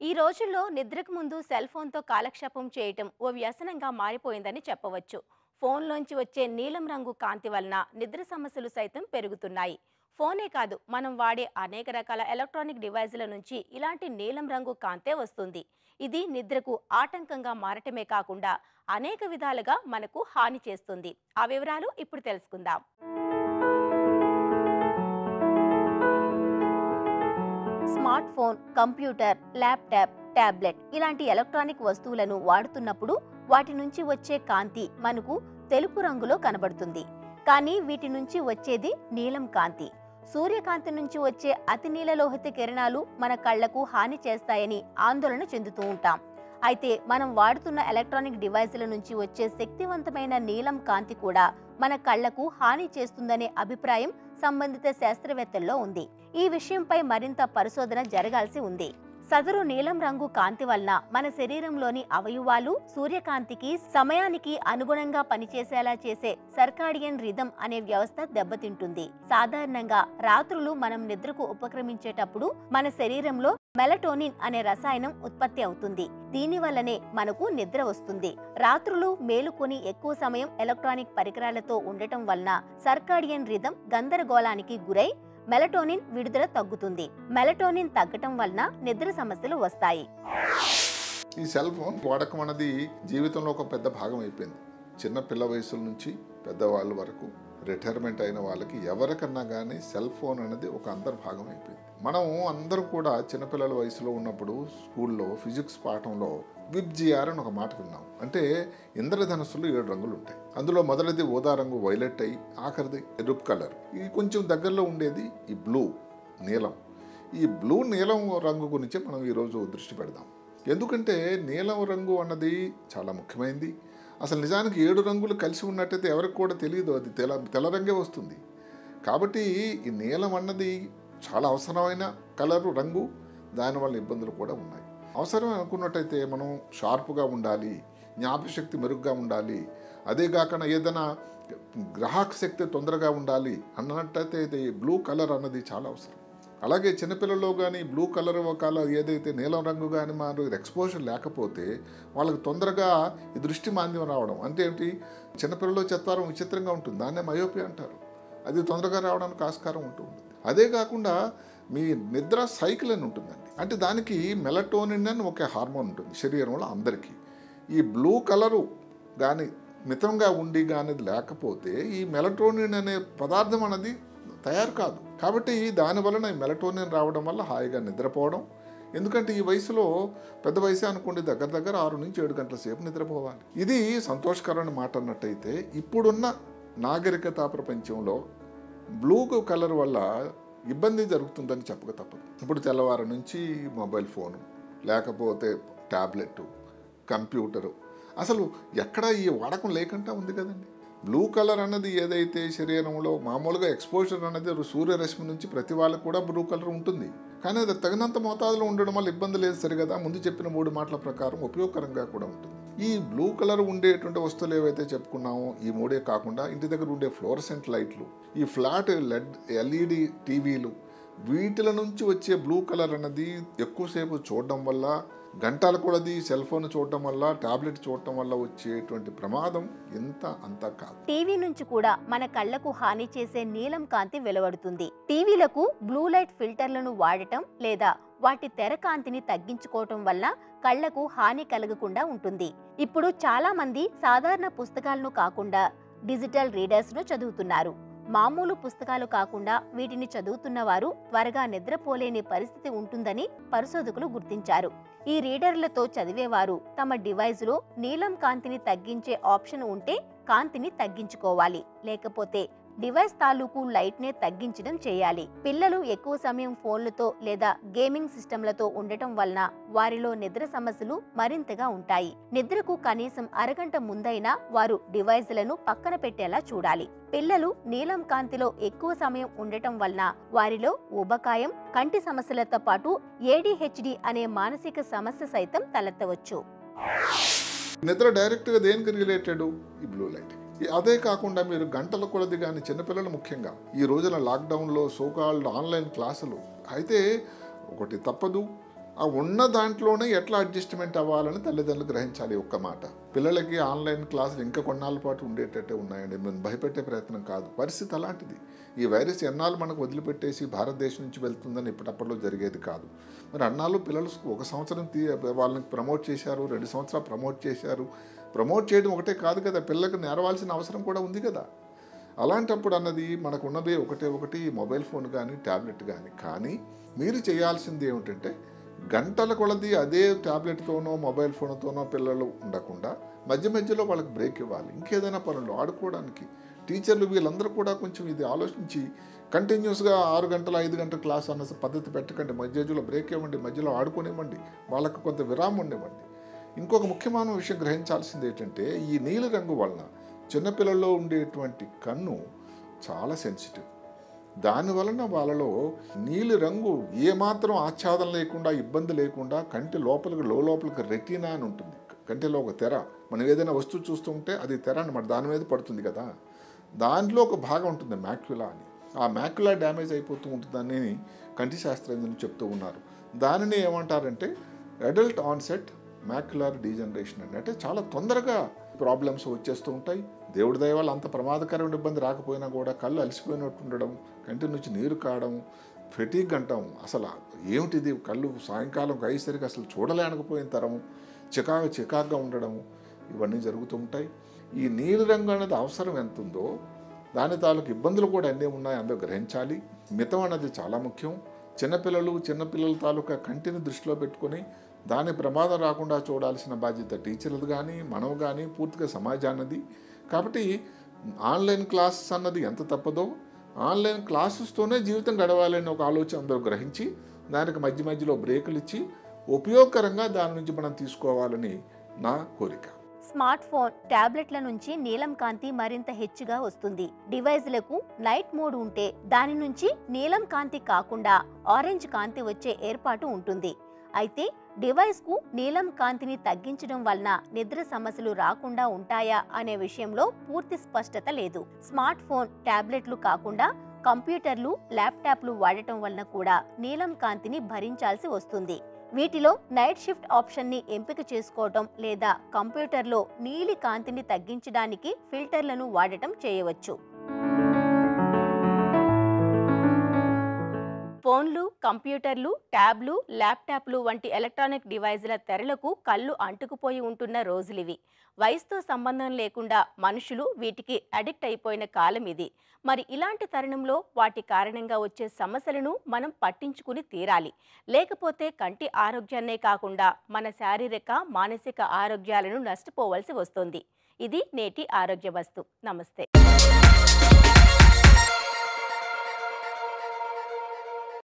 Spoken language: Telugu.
ఈ రోజుల్లో నిద్రకు ముందు సెల్ ఫోన్తో కాలక్షేపం చేయటం ఓ వ్యసనంగా మారిపోయిందని చెప్పవచ్చు ఫోన్లోంచి వచ్చే నీలం రంగు కాంతి వలన నిద్ర సమస్యలు సైతం పెరుగుతున్నాయి ఫోనే కాదు మనం వాడే అనేక రకాల ఎలక్ట్రానిక్ డివైజుల నుంచి ఇలాంటి నీలం రంగు కాంతే వస్తుంది ఇది నిద్రకు ఆటంకంగా మారటమే కాకుండా అనేక విధాలుగా మనకు హాని చేస్తుంది ఆ వివరాలు ఇప్పుడు తెలుసుకుందాం smart phone computer laptop tablet ఇలాంటి ఎలక్ట్రానిక్ వస్తువులను వాడుతున్నప్పుడు వాటి నుంచి వచ్చే కాంతి మనకు తెలుపు రంగులో కనబడుతుంది కానీ వీటి నుంచి వచ్చేది నీలం కాంతి సూర్యకాంతి నుంచి వచ్చే అతి నీలలోహిత కిరణాలు మన కళ్లకు హాని చేస్తాయని ఆందోళన చెందుతూ ఉంటాం అయితే మనం వాడుతున్న ఎలక్ట్రానిక్ డివైజుల నుంచి వచ్చే శక్తివంతమైన నీలం కాంతి కూడా మన కళ్లకు హాని చేస్తుందనే అభిప్రాయం సంబంధిత శాస్త్రవేత్తల్లో ఉంది ఈ విషయంపై మరింత పరిశోధన జరగాల్సి ఉంది సదరు నీలం రంగు కాంతి వలన మన శరీరంలోని అవయవాలు సూర్యకాంతికి సమయానికి అనుగుణంగా పనిచేసేలా చేసే సర్కాడియన్ రిథం అనే వ్యవస్థ దెబ్బతింటుంది సాధారణంగా రాత్రులు మనం నిద్రకు ఉపక్రమించేటప్పుడు మన శరీరంలో మెలటోనిన్ అనే రసాయనం ఉత్పత్తి అవుతుంది దీని వల్లనే మనకు నిద్ర వస్తుంది రాత్రులు మేలుకొని ఎక్కువ సమయం ఎలక్ట్రానిక్ పరికరాలతో ఉండటం వలన సర్కాడియన్ రిథం గందరగోళానికి గురై మెలటోనిన్ విడుదల తగ్గుతుంది మెలటోనిన్ తగ్గటం వలన నిద్ర సమస్యలు వస్తాయి ఈ సెల్ ఫోన్ వాడకం అన్నది జీవితంలో ఒక పెద్ద భాగం అయిపోయింది చిన్న పిల్ల వయసుల నుంచి పెద్దవాళ్ళ వరకు రిటైర్మెంట్ అయిన వాళ్ళకి ఎవరికన్నా కానీ సెల్ ఫోన్ అనేది ఒక అంతర్భాగం అయిపోయింది మనం అందరం కూడా చిన్నపిల్లల వయసులో ఉన్నప్పుడు స్కూల్లో ఫిజిక్స్ పాఠంలో విబ్జిఆర్ అని ఒక మాట విన్నాం అంటే ఇంద్రధనస్సులు ఏడు రంగులు ఉంటాయి అందులో మొదటిది ఊదా రంగు వైలెట్ అయి ఆఖరిది ఎరుపు కలర్ ఇది కొంచెం దగ్గరలో ఉండేది ఈ బ్లూ నీలం ఈ బ్లూ నీలం రంగు గురించి మనం ఈరోజు దృష్టి పెడదాం ఎందుకంటే నీలం రంగు అన్నది చాలా ముఖ్యమైనది అసలు నిజానికి ఏడు రంగులు కలిసి ఉన్నట్టయితే ఎవరికి కూడా తెలియదు అది తెల్ల తెల్ల రంగే వస్తుంది కాబట్టి ఈ నీలం అన్నది చాలా అవసరమైన కలరు రంగు దానివల్ల ఇబ్బందులు కూడా ఉన్నాయి అవసరం అనుకున్నట్టయితే మనం షార్ప్గా ఉండాలి జ్ఞాపకశక్తి మెరుగ్గా ఉండాలి అదే కాకుండా ఏదైనా గ్రాహక శక్తి తొందరగా ఉండాలి అన్నట్టయితే ఇది బ్లూ కలర్ అన్నది చాలా అవసరం అలాగే చిన్నపిల్లల్లో కానీ బ్లూ కలర్ కలర్ ఏదైతే నీలం రంగు కానీ మన ఎక్స్పోజర్ లేకపోతే వాళ్ళకి తొందరగా ఈ దృష్టి మాంద్యం రావడం అంటే ఏంటి చిన్నపిల్లల్లో చెత్తారం విచిత్రంగా ఉంటుంది దాన్నే మయోపి అంటారు అది తొందరగా రావడానికి ఆస్కారం ఉంటుంది అదే కాకుండా మీ నిద్ర సైకిల్ అని ఉంటుందండి అంటే దానికి మెలటోనిన్ అని ఒక హార్మోన్ ఉంటుంది శరీరంలో అందరికీ ఈ బ్లూ కలరు కానీ మితంగా ఉండి కానీ లేకపోతే ఈ మెలటోనిన్ అనే పదార్థం అనేది తయారు కాదు కాబట్టి దాని వలన ఈ మెలటోనిన్ రావడం వల్ల హాయిగా నిద్రపోవడం ఎందుకంటే ఈ వయసులో పెద్ద వయసు అనుకోండి దగ్గర దగ్గర ఆరు నుంచి ఏడు గంటల సేపు నిద్రపోవాలి ఇది సంతోషకరమైన మాట అన్నట్టయితే ఇప్పుడున్న నాగరికతా ప్రపంచంలో బ్లూ కలర్ వల్ల ఇబ్బంది జరుగుతుందని చెప్పక తప్పదు ఇప్పుడు తెల్లవారు నుంచి మొబైల్ ఫోను లేకపోతే ట్యాబ్లెట్ కంప్యూటరు అసలు ఎక్కడ ఈ వాడకం లేకుండా ఉంది కదండి బ్లూ కలర్ అన్నది ఏదైతే శరీరంలో మామూలుగా ఎక్స్పోజర్ అనేది సూర్యరశ్మి నుంచి ప్రతి వాళ్ళకు కూడా బ్లూ కలర్ ఉంటుంది కానీ అది తగినంత మోతాదులో ఉండడం వల్ల ఇబ్బంది లేదు సరి కదా ముందు చెప్పిన మూడు మాటల ప్రకారం ఉపయోగకరంగా కూడా ఉంటుంది ఈ బ్లూ కలర్ ఉండేటువంటి వస్తువులు ఏవైతే చెప్పుకున్నామో ఈ మూడే కాకుండా ఇంటి దగ్గర ఉండే ఫ్లోరసెంట్ లైట్లు ఈ ఫ్లాట్ లెడ్ ఎల్ఈడి టీవీలు వీటిల నుంచి వచ్చే బ్లూ కలర్ అన్నది ఎక్కువసేపు చూడడం వల్ల గంటల కొలది సెల్ ఫోన్ చూడటం వల్ల టాబ్లెట్ చూడటం వల్ల వచ్చేటువంటి ప్రమాదం ఎంత అంతా కాదు టీవీ నుంచి కూడా మన కళ్లకు హాని చేసే నీలం కాంతి వెలువడుతుంది టీవీలకు బ్లూ లైట్ ఫిల్టర్లను వాడటం లేదా వాటి తెర కాంతిని తగ్గించుకోవటం వల్ల కళ్లకు హాని కలగకుండా ఉంటుంది ఇప్పుడు చాలా మంది సాధారణ పుస్తకాలను కాకుండా డిజిటల్ రీడర్స్ ను చదువుతున్నారు మామూలు పుస్తకాలు కాకుండా వీటిని చదువుతున్న వారు త్వరగా నిద్రపోలేని పరిస్థితి ఉంటుందని పరిశోధకులు గుర్తించారు ఈ రీడర్లతో చదివేవారు తమ డివైజ్లో నీలం కాంతిని తగ్గించే ఆప్షన్ ఉంటే కాంతిని తగ్గించుకోవాలి లేకపోతే డివైస్ తాలూకు లైట్నే తగ్గించడం చేయాలి పిల్లలు ఎక్కువ సమయం ఫోన్లతో లేదా గేమింగ్ సిస్టంలతో ఉండటం వలన వారిలో నిద్ర సమస్యలు మరింతగా ఉంటాయి నిద్రకు కనీసం అరగంట ముందైనా వారు డివైజ్లను పక్కన పెట్టేలా చూడాలి పిల్లలు నీలం కాంతిలో ఎక్కువ సమయం ఉండటం వలన వారిలో ఊబకాయం కంటి సమస్యలతో పాటు ఏడిహెచ్డి అనే మానసిక సమస్య సైతం తలెత్తవచ్చు నిద్ర డైరెక్ట్గా దేనికి రిలేటెడ్ ఈ బ్లూ లైట్ అదే కాకుండా మీరు గంటల కొలది కానీ చిన్నపిల్లలు ముఖ్యంగా ఈ రోజున లాక్డౌన్లో సోకాల్డ్ ఆన్లైన్ క్లాసులు అయితే ఒకటి తప్పదు ఆ ఉన్న దాంట్లోనే ఎట్లా అడ్జస్ట్మెంట్ అవ్వాలని తల్లిదండ్రులు గ్రహించాలి ఒక్క మాట పిల్లలకి ఆన్లైన్ క్లాసులు ఇంకా కొన్నాళ్ళ పాటు ఉండేటట్టే ఉన్నాయండి మేము భయపెట్టే ప్రయత్నం కాదు పరిస్థితి అలాంటిది ఈ వైరస్ ఎన్నాళ్ళు మనకు వదిలిపెట్టేసి భారతదేశం నుంచి వెళ్తుందని ఇప్పటప్పట్లో జరిగేది కాదు మరి అన్నాళ్ళు పిల్లలు ఒక సంవత్సరం తీ వాళ్ళని ప్రమోట్ చేశారు రెండు సంవత్సరాలు ప్రమోట్ చేశారు ప్రమోట్ చేయడం ఒకటే కాదు కదా పిల్లలకు నేరవాల్సిన అవసరం కూడా ఉంది కదా అలాంటప్పుడు అన్నది మనకు ఉన్నదే ఒకటే ఒకటి మొబైల్ ఫోన్ కానీ ట్యాబ్లెట్ కానీ కానీ మీరు చేయాల్సింది ఏమిటంటే గంటల కొలది అదే ట్యాబ్లెట్తోనో మొబైల్ ఫోన్తోనో పిల్లలు ఉండకుండా మధ్య మధ్యలో వాళ్ళకి బ్రేక్ ఇవ్వాలి ఇంకేదైనా పనులు ఆడుకోవడానికి టీచర్లు వీళ్ళందరూ కూడా కొంచెం ఇది ఆలోచించి కంటిన్యూస్గా ఆరు గంటల ఐదు గంటల క్లాస్ అన్న పద్ధతి పెట్టకండి మధ్యలో బ్రేక్ ఇవ్వండి మధ్యలో ఆడుకోనివ్వండి వాళ్ళకు కొంత విరామం ఉండేవ్వండి ఇంకొక ముఖ్యమైన విషయం గ్రహించాల్సింది ఏంటంటే ఈ నీలి రంగు వలన చిన్నపిల్లల్లో ఉండేటువంటి కన్ను చాలా సెన్సిటివ్ దాని వలన వాళ్ళలో నీలి రంగు ఏమాత్రం ఆచ్ఛాదన లేకుండా ఇబ్బంది లేకుండా కంటి లోపలికి లోపలికి రెటీనా అని ఉంటుంది కంటిలో ఒక తెర మనం ఏదైనా వస్తువు చూస్తూ ఉంటే అది తెర అనమాట దాని మీద పడుతుంది కదా దాంట్లో ఒక భాగం ఉంటుంది మ్యాక్యులా అని ఆ మ్యాక్యులా డ్యామేజ్ అయిపోతూ ఉంటుందని కంటి శాస్త్రజ్ఞులు చెప్తూ ఉన్నారు దానిని ఏమంటారంటే అడల్ట్ ఆన్సెట్ మ్యాక్యులర్ డీజనరేషన్ అని అంటే చాలా తొందరగా ప్రాబ్లమ్స్ వచ్చేస్తూ ఉంటాయి దేవుడి దయ వల్ల అంత ప్రమాదకరమైన ఇబ్బంది రాకపోయినా కూడా కళ్ళు అలసిపోయినట్టు ఉండడం కంటి నుంచి నీరు కావడం ఫెటీగ్ అంటాం అసలు ఏమిటిది కళ్ళు సాయంకాలం అయ్యేసరికి అసలు చూడలేనకపోయిన తరం చికాకు చికాకుగా ఉండడం ఇవన్నీ జరుగుతూ ఉంటాయి ఈ నీలి రంగు అనేది అవసరం ఎంత ఉందో దాని తాలూకు ఇబ్బందులు కూడా అన్నీ ఉన్నాయి అందరూ గ్రహించాలి మితం అన్నది చాలా ముఖ్యం చిన్నపిల్లలు చిన్నపిల్లల తాలూకా కంటిని దృష్టిలో పెట్టుకొని దాని ప్రమాదం రాకుండా చూడాల్సిన బాధ్యత టీచర్లు కానీ మనం కానీ పూర్తిగా సమాజాన్నది కాబట్టి ఆన్లైన్ క్లాసెస్ అన్నది ఎంత తప్పదో ఆన్లైన్ క్లాసెస్తోనే జీవితం గడవాలని ఒక ఆలోచన అందరూ గ్రహించి దానికి మధ్య మధ్యలో బ్రేకులు ఇచ్చి ఉపయోగకరంగా దాని నుంచి మనం తీసుకోవాలని నా కోరిక స్మార్ట్ ఫోన్ టాబ్లెట్ల నుంచి నీలం కాంతి మరింత హెచ్చుగా వస్తుంది డివైజ్లకు నైట్ మోడ్ ఉంటే దాని నుంచి నీలం కాంతి కాకుండా ఆరెంజ్ కాంతి వచ్చే ఏర్పాటు ఉంటుంది అయితే డివైస్కు నీలం కాంతిని తగ్గించడం వలన నిద్ర సమస్యలు రాకుండా ఉంటాయా అనే విషయంలో పూర్తి స్పష్టత లేదు స్మార్ట్ ఫోన్ టాబ్లెట్లు కాకుండా కంప్యూటర్లు ల్యాప్టాప్లు వాడటం వలన కూడా నీలం కాంతిని భరించాల్సి వస్తుంది వీటిలో నైట్ షిఫ్ట్ ఆప్షన్ని ఎంపిక చేసుకోవటం లేదా కంప్యూటర్లో నీలి కాంతిని తగ్గించడానికి ఫిల్టర్లను వాడటం చేయవచ్చు ఫోన్లు కంప్యూటర్లు ట్యాబ్లు ల్యాప్టాప్లు వంటి ఎలక్ట్రానిక్ డివైజుల తెరలకు కళ్ళు అంటుకుపోయి ఉంటున్న రోజులివి వయసుతో సంబంధం లేకుండా మనుషులు వీటికి అడిక్ట్ అయిపోయిన కాలం ఇది మరి ఇలాంటి తరుణంలో వాటి కారణంగా వచ్చే సమస్యలను మనం పట్టించుకుని తీరాలి లేకపోతే కంటి ఆరోగ్యాన్నే కాకుండా మన శారీరక మానసిక ఆరోగ్యాలను నష్టపోవలసి వస్తుంది ఇది నేటి ఆరోగ్య వస్తు నమస్తే